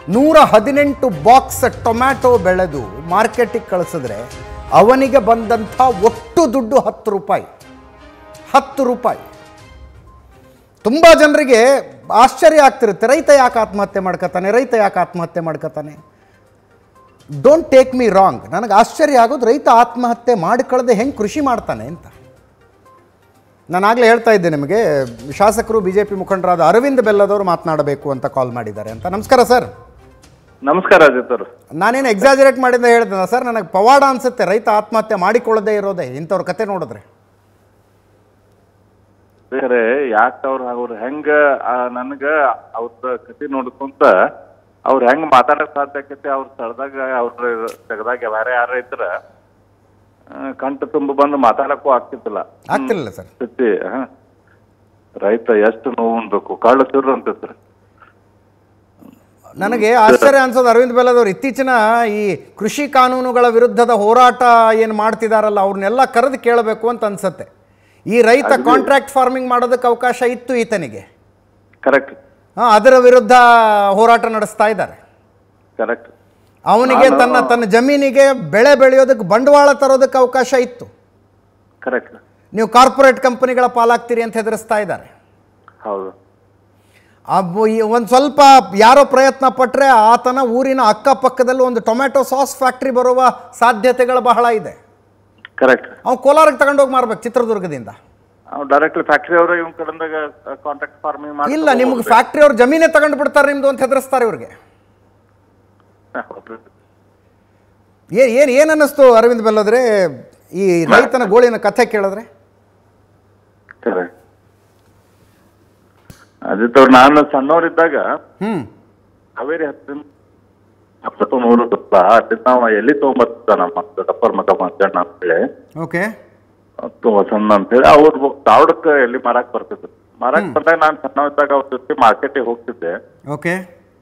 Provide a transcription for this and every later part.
ನೂರ ಹದಿನೆಂಟು box tomato ಬೆಳೆದು ಮಾರ್ಕೆಟಿಗೆ ಕಳಿಸಿದ್ರೆ ಅವನಿಗೆ ಬಂದಂಥ ಒಟ್ಟು ದುಡ್ಡು ಹತ್ತು ರೂಪಾಯಿ ಹತ್ತು ರೂಪಾಯಿ ತುಂಬ ಜನರಿಗೆ ಆಶ್ಚರ್ಯ ಆಗ್ತಿರುತ್ತೆ ರೈತ ಯಾಕೆ ಆತ್ಮಹತ್ಯೆ ಮಾಡ್ಕೊತಾನೆ ರೈತ ಯಾಕೆ ಆತ್ಮಹತ್ಯೆ ಮಾಡ್ಕೊತಾನೆ ಡೋಂಟ್ ಟೇಕ್ ಮೀ ರಾಂಗ್ ನನಗೆ ಆಶ್ಚರ್ಯ ಆಗೋದು ರೈತ ಆತ್ಮಹತ್ಯೆ ಮಾಡಿಕೊಳ್ಳದೆ ಹೆಂಗೆ ಕೃಷಿ ಮಾಡ್ತಾನೆ ಅಂತ ನಾನು ಆಗಲೇ ಹೇಳ್ತಾ ಇದ್ದೆ ನಿಮಗೆ ಶಾಸಕರು ಬಿ ಜೆ ಪಿ ಮುಖಂಡರಾದ ಅರವಿಂದ್ ಬೆಲ್ಲದವರು ಮಾತನಾಡಬೇಕು ಅಂತ ಕಾಲ್ ಮಾಡಿದ್ದಾರೆ ಅಂತ ನಮಸ್ಕಾರ ಸರ್ ನಮಸ್ಕಾರ ಅಜಿತ್ ಅವ್ರು ನಾನೇನು ಎಕ್ಸಾಜರೇಟ್ ಮಾಡಿದ್ದ ಹೇಳಿದ್ನ ಸರ್ ನನಗೆ ಪವಾಡ ಅನಿಸುತ್ತೆ ರೈತ ಆತ್ಮಹತ್ಯೆ ಮಾಡಿಕೊಳ್ಳದೆ ಇರೋದೇ ಇಂಥವ್ರ ಕತೆ ನೋಡಿದ್ರೆ ಬೇರೆ ಯಾಕ ಅವ್ರ ಅವ್ರ ಹೆಂಗ ಆ, ನನ್ಗ ಅವ್ರ ಕತಿ ನೋಡ್ಕೊಂತ ಅವ್ರ ಹೆಂಗ್ ಮಾತಾಡಕ್ ಸಾಧ್ಯ ಆಕೈತಿ ಅವ್ರ ಸ್ಥಳದಾಗ ಅವ್ರ ತೆಗದಾಗ ಬೇರೆ ಯಾರ ಇದ್ರ ಆ, ಕಂಠ ತುಂಬ ಬಂದು ಮಾತಾಡಕ್ಕೂ ಆಗ್ತಿದ್ದಿಲ್ಲ ಆಗ್ತಿರಲಿಲ್ಲ ಸರ್ ಸ್ಥಿತಿ ಹ. ರೈತ ಎಷ್ಟು ನೋವು ಉಣ್ಬೇಕು ಕಾಳು ತಿರ್ರು ಅಂತೈತ್ರಿ ನನಗೆ ಆಶ್ಚರ್ಯ ಅನ್ಸೋದು ಅರವಿಂದ್ ಬೆಲ್ಲದವ್ರು ಇತ್ತೀಚಿನ ಈ ಕೃಷಿ ಕಾನೂನುಗಳ ವಿರುದ್ಧದ ಹೋರಾಟ ಏನು ಮಾಡ್ತಿದಾರಲ್ಲ ಅವ್ರನ್ನೆಲ್ಲ ಕರೆದು ಕೇಳಬೇಕು ಅಂತ ಅನ್ಸತ್ತೆ ಈ ರೈತ ಕಾಂಟ್ರಾಕ್ಟ್ ಫಾರ್ಮಿಂಗ್ ಮಾಡೋದಕ್ಕೆ ಅವಕಾಶ ಇತ್ತು ಈತನಿಗೆ ಕರೆಕ್ಟ್ ಹಾಂ ಅದರ ವಿರುದ್ಧ ಹೋರಾಟ ನಡೆಸ್ತಾ ಇದ್ದಾರೆ ಕರೆಕ್ಟ್ ಅವನಿಗೆ ತನ್ನ ತನ್ನ ಜಮೀನಿಗೆ ಬೆಳೆ ಬೆಳೆಯೋದಕ್ಕೆ ಬಂಡವಾಳ ತರೋದಕ್ಕೆ ಅವಕಾಶ ಇತ್ತು ಕರೆಕ್ಟ್ ನೀವು ಕಾರ್ಪೊರೇಟ್ ಕಂಪನಿಗಳ ಪಾಲಾಗ್ತೀರಿ ಅಂತ ಹೆದರಿಸ್ತಾ ಇದ್ದಾರೆ ಹೌದು ಒಂದು ಸ್ವಲ್ಪ ಯಾರೋ ಪ್ರಯತ್ನ ಪಟ್ಟರೆ ಆತನ ಊರಿನ ಅಕ್ಕಪಕ್ಕದಲ್ಲಿ ಒಂದು ಟೊಮ್ಯಾಟೊ ಸಾಸ್ ಫ್ಯಾಕ್ಟ್ರಿ ಬರುವ ಸಾಧ್ಯತೆಗಳು ಬಹಳ ಇದೆ ಕರೆಕ್ಟ್ ಅವ್ನು ಕೋಲಾರಕ್ಕೆ ತಗೊಂಡೋಗಿ ಮಾರ್ಬೇಕು ಚಿತ್ರದುರ್ಗದಿಂದ ಅವ್ರು ಡೈರೆಕ್ಟ್ಲಿ ಫ್ಯಾಕ್ಟ್ರಿ ಅವರು ಇವ್ ಕಡೆದಾಗ ಕಾಂಟ್ರಾಕ್ಟ್ ಫಾರ್ಮಿಂಗ್ ಮಾಡಿ ಇಲ್ಲ ನಿಮ್ಗೆ ಫ್ಯಾಕ್ಟ್ರಿ ಅವ್ರ ಜಮೀನೇ ತಗೊಂಡು ಬಿಡ್ತಾರೆ ನಿಮ್ದು ಅಂತ ಹೆದರಿಸ್ತಾರೆ ಇವ್ರಿಗೆ ಏನು ಏನು ಏನು ಅನ್ನಿಸ್ತು ಅರವಿಂದ್ ಬೆಲ್ಲದ್ರೆ ಈ ರೈತನ ಗೋಳಿನ ಕಥೆ ಕೇಳಿದ್ರೆ ಕರೆಕ್ಟ್ ಅಜಿತ್ ಅವ್ರು ನಾನು ಸಣ್ಣವರಿದ್ದಾಗ ಹ್ಞೂ ಹಾವೇರಿ ಹತ್ತಿರ ಹತ್ತತ್ತು ನೂರು ಗೊತ್ತ ಅಲ್ಲಿಂದ ನಾವು ಎಲ್ಲಿ ತೊಗೊಂಬರ್ತಿದ್ದ ನಮ್ಮ ದೊಡ್ಡಪ್ಪರ ಮಗ ಮಂಜಣ್ಣ ಅಂತೇಳಿ ಓಕೆ ಮತ್ತು ವಸಂತ ಅಂತೇಳಿ ಅವ್ರು ಧಾರವಾಡಕ್ಕೆ ಎಲ್ಲಿ ಮಾರಾಕ್ ಬರ್ತಿದ್ರು ಮಾರಾಕ್ ಬಂದಾಗ ನಾನು ಸಣ್ಣವಿದ್ದಾಗ ಅವ್ರ ಜೊತೆ ಮಾರ್ಕೆಟಿಗೆ ಹೋಗ್ತಿದ್ದೆ ಓಕೆ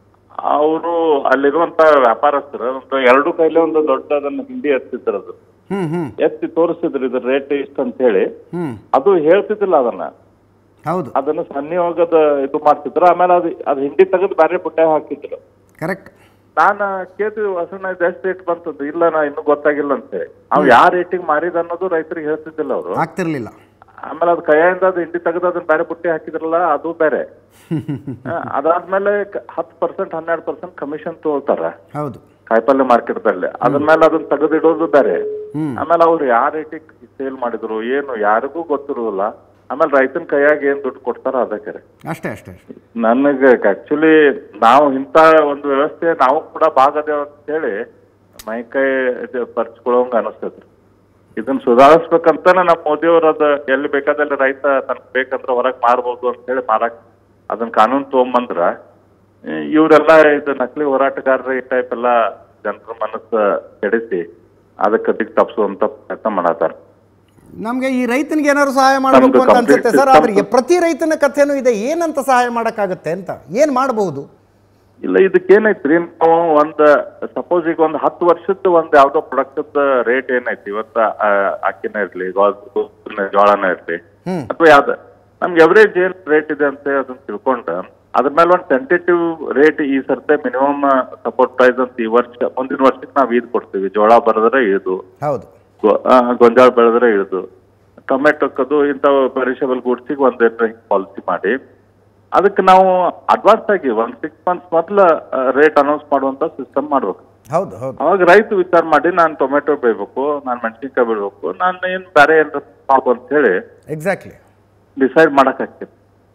ಅವರು ಅಲ್ಲಿರುವಂತ ವ್ಯಾಪಾರಸ್ಥರು ಒಂದು ಎರಡು ಕೈಲಿ ಒಂದು ದೊಡ್ಡದನ್ನ ಹಿಂಡಿ ಎತ್ತಿದ್ರು ಅದು ಹ್ಞೂ ಹ್ಞೂ ಎತ್ತಿ ತೋರಿಸ್ತಿದ್ರು ಇದ್ರ ರೇಟ್ ಇಷ್ಟ ಅಂತ ಹೇಳಿ ಹ್ಞೂ ಅದು ಹೇಳ್ತಿದ್ದಿಲ್ಲ ಅದನ್ನ ಹೌದು ಅದನ್ನ ಸನ್ನಿಯೋಗದ ಇದು ಮಾಡ್ತಿದ್ರು ಆಮೇಲೆ ಅದು ಅದು ಹಿಂಡಿ ತೆಗೆದು ಬೇರೆ ಪುಟ್ಟ ಹಾಕಿದ್ರು ಕರೆಕ್ಟ್ ನಾನು ಕೇಳ್ತಿದ್ವಿ ವಸಣ್ಣ ಇದು ಎಷ್ಟು ರೇಟ್ ಬಂತದ್ದು ಇಲ್ಲ ನಾ ಇನ್ನೂ ಗೊತ್ತಾಗಿಲ್ಲ ಅಂತ ಹೇಳಿ ಅವ್ ಯಾವ ರೇಟಿಗೆ ಮಾರಿದ ಅನ್ನೋದು ರೈತರಿಗೆ ಹೇಳ್ತಿದ್ದಿಲ್ಲ ಅವರು ಆಗ್ತಿರ್ಲಿಲ್ಲ ಆಮೇಲೆ ಅದು ಕೈಯಿಂದ ಅದು ಹಿಂಡಿ ತೆಗೆದು ಅದನ್ನ ಬೇರೆ ಬುಟ್ಟಿ ಹಾಕಿದ್ರಲ್ಲ ಅದು ಬೇರೆ ಆ, ಅದಾದ್ಮೇಲೆ ಕ- ಹತ್ತು ಪರ್ಸೆಂಟ್ ಹನ್ನೆರಡು ಪರ್ಸೆಂಟ್ ಕಮಿಷನ್ ತಗೊಳ್ತಾರ ಹೌದು ಕಾಯಿಪಲ್ಯ ಮಾರ್ಕೆಟ್ದಲ್ಲಿ ಅದ್ರ ಮೇಲೆ ಅದನ್ನ ತೆಗೆದಿಡೋದು ಬೇರೆ ಹ್ಮ್. ಆಮೇಲೆ ಅವ್ರು ಯಾವ ರೇಟಿಗೆ ಸೇಲ್ ಮಾಡಿದ್ರು ಏನು ಯಾರಿಗೂ ಗೊತ್ತಿರೋದಿಲ್ಲ ಆಮೇಲೆ ರೈತನ ಕೈಯಾಗ ಏನ್ ದುಡ್ಡು ಕೊಡ್ತಾರ ಅದಕ್ಕೆ ಅಷ್ಟೇ ಅಷ್ಟೇ ಅಷ್ಟೇ ನನಗೆ ಆಕ್ಚುಲಿ ನಾವು ಇಂಥ ಒಂದು ವ್ಯವಸ್ಥೆ ನಾವು ಕೂಡ ಭಾಗದೇವ ಅಂತ ಹೇಳಿ ಮೈಕೈ ಇದು ಪರ್ಚ್ಕೊಳ್ಳೋಂಗ ಅನಿಸ್ತೈತ್ರಿ ಇದನ್ನ ಸುಧಾರಿಸ್ಬೇಕಂತ ನಮ್ಮ ಮೋದಿಯವ್ರ ಅದ ಎಲ್ಲಿ ಬೇಕಾದಲ್ಲಿ ರೈತ ತನಗ್ ಬೇಕಂದ್ರೆ ಹೊರಗ್ ಮಾರ್ಬೋದು ಅಂತ ಹೇಳಿ ಮಾರಕ್ ಅದನ್ನ ಕಾನೂನು ತಗೊಂಬಂದ್ರ ಈ- ಇವ್ರೆಲ್ಲ ಇದು ನಕಲಿ ಹೋರಾಟಗಾರರ ಈ ಟೈಪ್ ಎಲ್ಲ ಜನರ ಮನಸ್ಸು ಕೆಡಿಸಿ ಅದಕ್ಕೆ ದಿಕ್ ತಪ್ಪಿಸುವಂತ ಪ್ರಯತ್ನ ಮಾಡತ್ತಾರ ನಮ್ಗೆ ಈ ರೈತನಿಗೆ ಏನಾದ್ರು ಸಹಾಯ ಮಾಡಬೇಕು ನಮ್ದು ಅಂತ ಅನ್ಸುತ್ತೆ complete ಸರ್ ಆದ್ರೆ system- ಪ್ರತಿ ರೈತನ ಕಥೆನೂ ಇದೆ ಏನಂತ ಸಹಾಯ ಮಾಡೋಕ್ಕಾಗುತ್ತೆ ಅಂತ ಏನು ಮಾಡಬಹುದು ಇಲ್ಲ ಇದಕ್ಕೇನೈತ್ರಿ ನಾವು ಒಂದ್ ಸಪೋಸ್ ಈಗ ಒಂದ್ ಹತ್ತು ವರ್ಷದ ಒಂದ್ ಯಾವ್ದೋ ಪ್ರಾಡಕ್ಟ್ ರೇಟ್ ಏನೈತಿ ಇವತ್ತ ಆ, ಅಕ್ಕಿನ ಇರ್ಲಿ ಗೋಧಿ ಜೋಳನ ಇರ್ಲಿ ಹ್ಮ್. ಅಥವಾ ಯಾವ್ದು ನಮ್ಗೆ ಎವರೇಜ್ ಏನ್ ರೇಟ್ ಇದೆ ಅಂತ ಅದನ್ನ ತಿಳ್ಕೊಂಡು ಅದ್ರ ಮೇಲೆ ಒಂದು ಟೆಂಟೇಟಿವ್ ರೇಟ್ ಈ ಸರ್ತೆ ಮಿನಿಮಮ್ ಸಪೋರ್ಟ್ ಪ್ರೈಸ್ ಅಂತ ಈ ವರ್ಷ ಮುಂದಿನ ವರ್ಷಕ್ಕೆ ನಾವು ಇದ್ ಕೊಡ್ತೀವಿ ಜೋಳ ಬರೆದ್ರೆ ಇದು ಹೌದು ಗೊ- ಆ, ಗೊಂಜಾಳ ಬೆಳೆದ್ರೆ ಇಳಿದು ಟೊಮೆಟೊಕ್ಕದು ಇಂಥವು ಪೆರಿಷಬಲ್ ಗೂಡ್ಸಿಗೆ ಒಂದ್ ಪಾಲಿಸಿ ಮಾಡಿ ಅದಕ್ಕೆ ನಾವು ಅಡ್ವಾನ್ಸ್ ಆಗಿ ಒಂದ್ ಸಿಕ್ಸ್ ಮಂತ್ಸ್ ಮೊದಲ ರೇಟ್ ಅನೌನ್ಸ್ ಮಾಡುವಂತ ಸಿಸ್ಟಮ್ ಮಾಡ್ಬೇಕು ಹೌದು ಹೌದು ಅವಾಗ ರೈತ ವಿಚಾರ ಮಾಡಿ ನಾನು ಟೊಮೆಟೊ ಬೆಳಿಬೇಕು ನಾನು ಮೆಣಸಿನ್ಕಾಯಿ ಬೆಳಿಬೇಕು ನಾನು ಏನ್ ಬೇರೆ ಏನ್ ಮಾಡ್ಬೇಕು ಅಂತ ಹೇಳಿ ಎಕ್ಸಾಕ್ಟ್ಲಿ ಡಿಸೈಡ್ ಮಾಡಕ್ ಆಗ್ತೈತಿ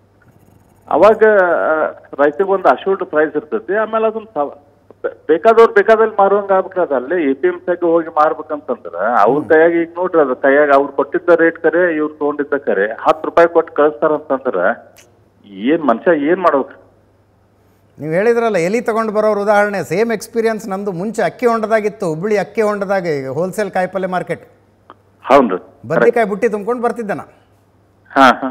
ಅವಾಗ ರೈತರಿಗೆ ಒಂದು ಅಶೂರ್ಡ್ ಪ್ರೈಸ್ ಇರ್ತೈತಿ ಆಮೇಲೆ ಅದನ್ನ ಸ- ಬೆ- ಬೇಕಾದವ್ರು ಬೇಕಾದಲ್ಲಿ ಮಾರುವಂಗ ಆಗ್ಬೇಕ್ರಿ ಅದು ಅಲ್ಲೇ ಎ ಪಿ ಎಂ ಸಿಗೆ ಹೋಗಿ ಮಾರ್ಬೇಕಂತಂದ್ರ ಅವ್ರ ಕೈಯಾಗ ಈಗ ನೋಡ್ರಿ ಅದು ಕೈಯಾಗ ಅವ್ರು ಕೊಟ್ಟಿದ್ದ ರೇಟ್ ಕರೆ ಇವ್ರು ತಗೊಂಡಿದ್ದ ಕರೆ ಹತ್ತು ರೂಪಾಯಿ ಕೊಟ್ಟು ಕಳಿಸ್ತಾರಂತಂದ್ರ ಏನ್ ಮನುಷ್ಯ ಏನ್ ಮಾಡ್ಬೇಕು ನೀವು ಹೇಳಿದ್ರಲ್ಲ ಎಲಿ ತಗೊಂಡು ಬರೋರು ಉದಾಹರಣೆ ಸೇಮ್ ಎಕ್ಸ್ಪೀರಿಯನ್ಸ್ ನಮ್ಮದು ಮುಂಚೆ ಅಕ್ಕಿ ಹೊಂಡದಾಗಿತ್ತು ಹುಬ್ಬಳ್ಳಿ ಅಕ್ಕಿ ಹೊಂಡದಾಗ ಹೋಲ್ಸೇಲ್ ಕಾಯಿಪಲ್ಯ ಮಾರ್ಕೆಟ್ ಹೌನ್ರಿ ಬದ್ನಿಕಾಯಿ ಬುಟ್ಟಿ ತುಂಬ್ಕೊಂಡು ಬರ್ತಿದ್ದೆ ನಾ ಹಾ ಹಾ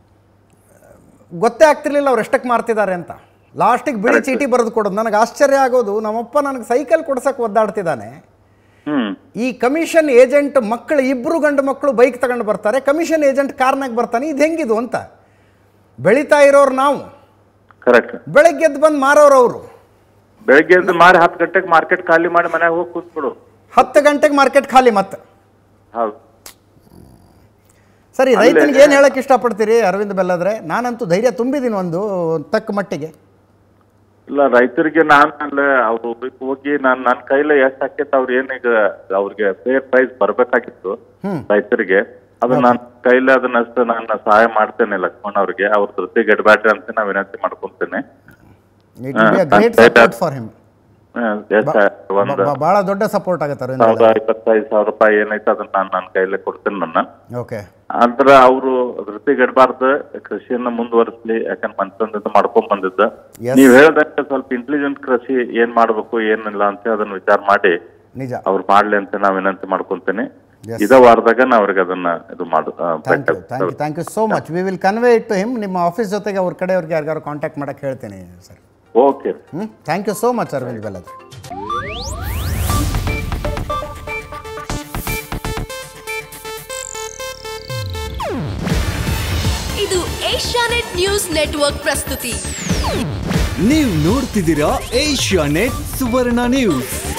ಗೊತ್ತೇ ಆಗ್ತಿರ್ಲಿಲ್ಲ ಅವ್ರು ಎಷ್ಟಕ್ಕೆ ಮಾರ್ತಿದ್ದಾರೆ ಅಂತ ಲಾಸ್ಟಿಗೆ ಬಿಳಿ ಚೀಟಿ ಬರೆದು ಕೊಡೋದು ನನಗೆ ಆಶ್ಚರ್ಯ ಆಗೋದು ನಮ್ಮಪ್ಪ ನನಗೆ ಸೈಕಲ್ ಕೊಡ್ಸಕ್ಕೆ ಒದ್ದಾಡ್ತಿದ್ದಾನೆ ಹ್ಮ್ ಈ ಕಮಿಷನ್ ಏಜೆಂಟ್ ಮಕ್ಕಳು ಇಬ್ಬರು ಗಂಡು ಮಕ್ಕಳು ಬೈಕ್ ತಗೊಂಡು ಬರ್ತಾರೆ ಕಮಿಷನ್ ಏಜೆಂಟ್ ಕಾರ್ನಾಗ ಬರ್ತಾನೆ ಇದು ಹೆಂಗಿದು ಅಂತ ಬೆಳೀತಾ ಇರೋರು ನಾವು ಕರೆಕ್ಟ್ ಬೆಳಗ್ಗೆ ಎದ್ದು ಬಂದು ಮಾರೋರು ಅವರು ಬೆಳಗ್ಗೆ ಎದ್ದು ಮಾರಿ ಹತ್ತು ಗಂಟೆಗೆ ಮಾರ್ಕೆಟ್ ಖಾಲಿ ಮಾಡಿ ಮನ್ಯಾಗ ಹೋಗಿ ಕೂತ್ಬಿಡು ಹತ್ತು ಗಂಟೆಗೆ ಮಾರ್ಕೆಟ್ ಖಾಲಿ ಮತ್ತೆ ಹೌದು ಸರಿ ಅಲ್ಲೇ- ರೈತನಿಗೆ ಏನು ಹೇಳಕ್ಕೆ ಇಷ್ಟಪಡ್ತೀರಿ ಅರವಿಂದ್ ಬೆಲ್ಲದ್ರೆ ನಾನಂತೂ ಧೈರ್ಯ ತುಂಬಿದ್ದೀನಿ ಒಂದು ತಕ್ಕ ಮಟ್ಟಿಗೆ ಇಲ್ಲ ರೈತರಿಗೆ ನಾನು ಅಲ್ಲ ಅವ್ರು ಹೋಗಿ ನಾನ್ ನನ್ನ ಕೈಲೇ ಎಷ್ಟು ಆಕೈತೆ ಅವ್ರು ಏನೀಗ ಅವ್ರಿಗೆ ಫೇರ್ ಪ್ರೈಸ್ ಬರ್ಬೇಕಾಗಿತ್ತು ಹ್ಮ್. ರೈತರಿಗೆ ಅದು ನನ್ನ ಕೈಲೇ ಅದನ್ನ ಅಷ್ಟು ನಾನು ಸಹಾಯ ಮಾಡ್ತೇನೆ ಲಕ್ಷ್ಮಣ್ ಅವ್ರಿಗೆ ಅವ್ರ ಜೊತೆ ಗೆಡ್ಬ್ಯಾಡ್ರಿ ಅಂತ ನಾ ವಿನಂತಿ ಮಾಡ್ಕೊಂತೇನೆ ಇಟ್ ವಿಲ್ ಬಿ ಅ ಹಾ, ಗ್ರೇಟ್ ಆಯ್ತು. ಸಪೋರ್ಟ್ ಫಾರ್ ಹಿಮ್ ಎಷ್ಟ ಒಂದ್ ಭಾಳ ದೊಡ್ಡ ಸಪೋರ್ಟ್ ಆಗುತ್ತೆ ಅರವಿಂದ್ ಸಾವಿರದ ಇಪ್ಪತ್ತೈದು ಸಾವಿರ ರೂಪಾಯಿ ಏನೈತೆ ಅದನ್ನ ನಾನು ನನ್ನ ಕೈಲೇ ಕೊಡ್ತೇನೆ ನನ್ನ ಓಕೆ ಅಂದ್ರ ಅವರು ವೃತ್ತಿಗೆ ಇಡಬಾರ್ದು ಕೃಷಿಯನ್ನ ಮುಂದುವರಿಸ್ಲಿ ಯಾಕಂದ್ರೆ ಮನ್ಸಂದ ಮಾಡ್ಕೊಂಡ್ ಬಂದಿದ್ದ Yes. ನೀವ್ ಹೇಳ್ದಂಗೆ ಸ್ವಲ್ಪ ಇಂಟೆಲಿಜೆಂಟ್ ಕೃಷಿ ಏನ್ ಮಾಡ್ಬೇಕು ಏನಿಲ್ಲ ಅಂತ ಅದನ್ನ ವಿಚಾರ ಮಾಡಿ ನಿಜ ಅವ್ರು ಮಾಡ್ಲಿ ಅಂತ ನಾ ವಿನಂತಿ ಮಾಡ್ಕೊಂತೀನಿ Yes. ಇದ ವಾರದಾಗ ನಾ ಅವ್ರಿಗೆ ಅದನ್ನ ಇದು ಮಾಡು ಆ, ಥ್ಯಾಂಕ್ ಯು ಬೇಕಾಗುತ್ತೆ. Thank you thank you so much we will convey it to him ನಿಮ್ಮ ಆಫೀಸ್ ಜೊತೆಗೆ ಅವ್ರ ಕಡೆಯವ್ರಿಗೆ ಯಾರಿಗಾರು ಕಾಂಟ್ಯಾಕ್ಟ್ ಮಾಡಕ್ಕೆ ಹೇಳ್ತೀನಿ ಸರ್ ಓಕೆ ಹ್ಞೂ thank you so much Aravind ಬೆಲ್ಲದ್ರೆ ಇದು ಏಷ್ಯಾನೆಟ್ ನ್ಯೂಸ್ ನೆಟ್ವರ್ಕ್ ಪ್ರಸ್ತುತಿ ನೀವು ನೋಡ್ತಿದ್ದೀರಾ ಏಷ್ಯಾ ನೆಟ್ ಸುವರ್ಣ ನ್ಯೂಸ್